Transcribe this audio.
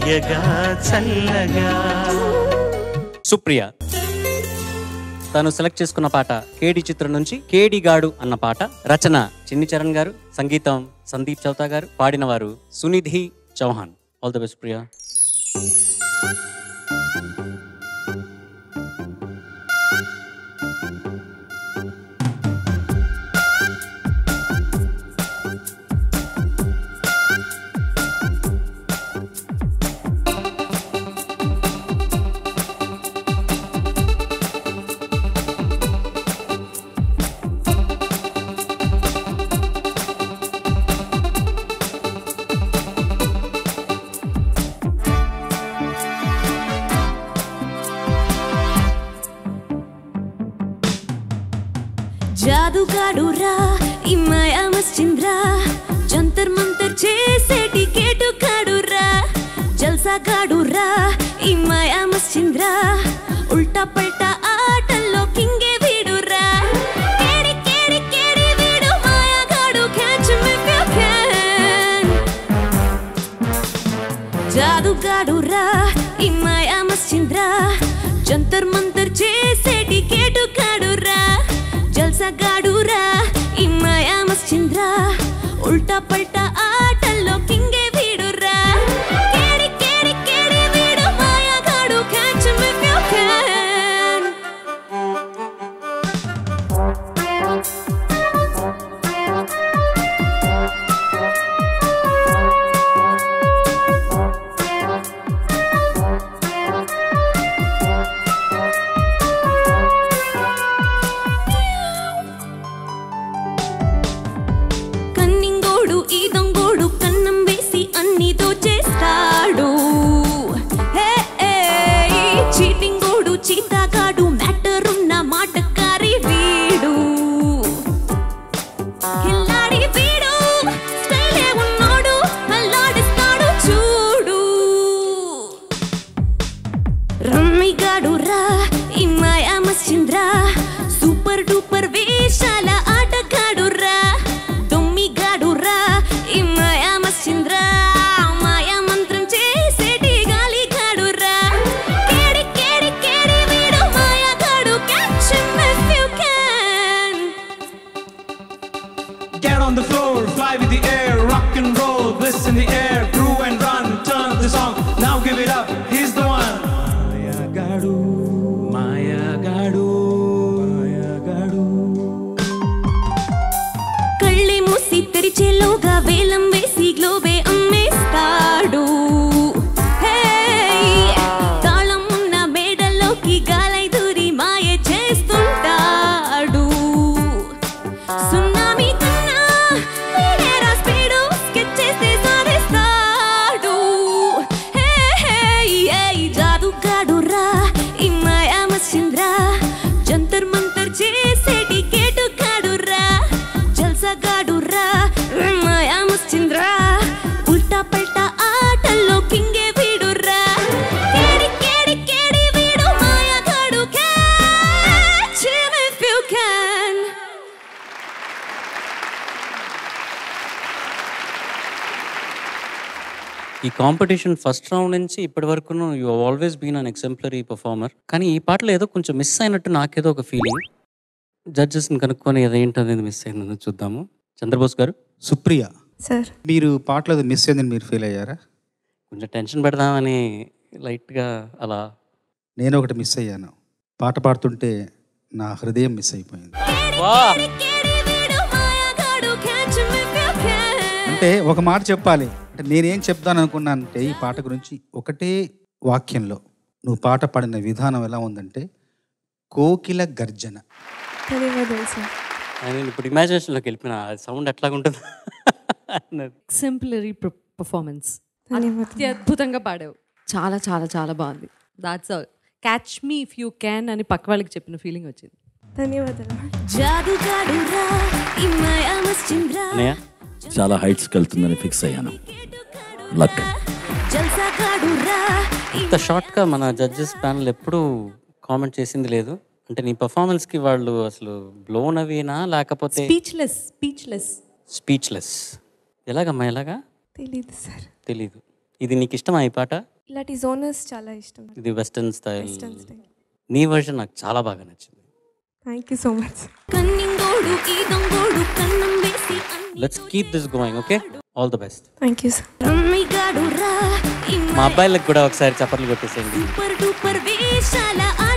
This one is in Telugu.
తీయగా చల్లగా సుప్రియ తను సెలెక్ట్ చేసుకున్న పాట కేడి చిత్రం నుంచి కేడి గాడు అన్న పాట రచన చిన్ని చరణ్ గారు సంగీతం సందీప్ చౌతా గారు పాడిన వారు Sunidhi Chauhan all the best Priya జాదుగాడురా ఈ మాయా మస్చింద్రా జంతర్ మంతర్ చేసేటి కేటు కాడురా జల్సా గాడురా ఈ మాయా మస్చింద్రా ఉల్టా పల్టా ఆటల్లో కింగే వీడురా కేడి కేడి కేడి వీడు మాయాగాడు catch him if you can జాదుగాడురా ఈ మాయా మస్చింద్రా జంతర్ మంతర్ చేసేటి కేటు కాడురా జల్సగాడురా ఈ మాయా మస్చింద్రా ఉల్టా పల్టా ఆటల్లో కింగే వీడురా కేడి కేడి కేడి వీడు మాయాగాడు catch him if you can కన్నింగోడు ఈ దొంగోడు కన్నం వేసి అన్ని దోచేస్తాడు హే, ఏ, ఈ చీటింగోడు చీతగాడు మ్యాటర్ ఉన్న మాటకారి వీడు కిల్లాడి వీడు స్టైలే ఉన్నోడు అల్లాడిస్తాడు చూడు రమ్మిగాడు రా ఈ మాయా మస్చింద్రా సూపర్ డూపర్ వేషాల ఆటగాడు రా దొమ్మిగాడు రా ఈ మాయా మస్చింద్రా మాయా మంత్రం చేసేటి గాలిగాడు రా కేడి కేడి కేడి వీడు మాయాగాడు catch him if you can Get on the floor, fly with the air, rock and roll, bliss in the air, groove and run, turn up the song. Now give it up, he's the one. Maya Gadu, Maya Gadu, Maya Gadu. కళ్ళే మూసి తెరిచేలోగా వేలం వేసి గ్లోబే అమ్మేస్తాడు హే, తాళం ఉన్న మేడల్లోకి గాలై దూరి మాయ చేస్తుంటాడు సున్నామీ కన్నా వీడేరా స్పీడు స్కెచ్ చేస్తే సాధిస్తాడు హే, హే, ఏ, జాదుగాడురా ఈ మాయా మసింద్రా జంతర్ మంతర్ చేసేటి కేటు కాడురా జల్సగాడురా మాయా మసింద్రా ఉల్టా పల్టా ఆటల్లో కింగే వీడురా కేడి కేడి కేడి వీడు మాయాగాడు catch him if you can ఈ కాంపిటీషన్ ఫస్ట్ రౌండ్ నుంచి ఇప్పటి వరకు you always been an exemplary performer కానీ ఈ పాటలో ఏదో కొంచెం మిస్ అయినట్టు నాకేదో ఒక ఫీలింగ్ జడ్జెస్ని కనుక్కొని అదేంటో అనేది మిస్ అయిందని చూద్దాము చంద్రబోస్ గారు సుప్రియ సార్ మీరు పాటలో అది మిస్ అయిందని మీరు ఫీల్ అయ్యారా కొంచెం టెన్షన్ పెడదామని లైట్గా అలా నేను ఒకటి మిస్ అయ్యాను పాట పాడుతుంటే నా హృదయం మిస్ అయిపోయింది కేడి వీడు మాయాగాడు catch him if you can అంటే ఒక మాట చెప్పాలి అంటే నేనేం చెప్దాను అనుకున్నానంటే ఈ పాట గురించి ఒకటే వాక్యంలో నువ్వు పాట పాడిన విధానం ఎలా ఉందంటే కోకిల గర్జన ధన్యవాదాలు సార్ నేను ఇప్పుడు ఇమాజినేషన్లోకి వెళ్ళిపోయిన సౌండ్ ఎట్లాగుంటుంది అన్నది ఎక్సెంప్లరీ పర్ఫార్మెన్స్ ధన్యవాదాలు. అత్యద్భుతంగా పాడావు చాలా చాలా చాలా బాగుంది that's all catch me if you can అని పక్క వాళ్ళకి చెప్పిన ఫీలింగ్ వచ్చింది ధన్యవాదాలు జాదుగాడురా ఈ మాయా మస్చింద్రా అన్నయ్య చాలా హైట్స్కి వెళ్తుందని ఫిక్స్ అయ్యాను లక్ జల్సగాడురా ఇంత షార్ట్గా మన జడ్జెస్ ప్యానల్ ఎప్పుడూ కామెంట్ చేసింది లేదు అంటే నీ పర్ఫార్మెన్స్కి వాళ్ళు అసలు బ్లోన్ అవినా లేకపోతే స్పీచ్లెస్ స్పీచ్లెస్ స్పీచ్లెస్ ఎలాగమ్మా ఎలాగా తెలీదు సార్ తెలీదు ఇది నీకు ఇష్టమా ఈ పాట ఇలాంటి జోనర్స్ చాలా ఇష్టం ఇది వెస్టర్న్ స్టైల్ వెస్టర్న్ స్టైల్ నీ వర్షన్ నాకు చాలా బాగా నచ్చింది థ్యాంక్ యూ సో మచ్ కన్నింగోడు ఈ దొంగోడు కన్నం వేసి let's keep this going okay all the best thank you sir అమ్మిగాడు రా మా అబ్బాయిలకు కూడా ఒకసారి చప్పట్లు కొట్టేసేయండి సూపర్ డూపర్ వేషాల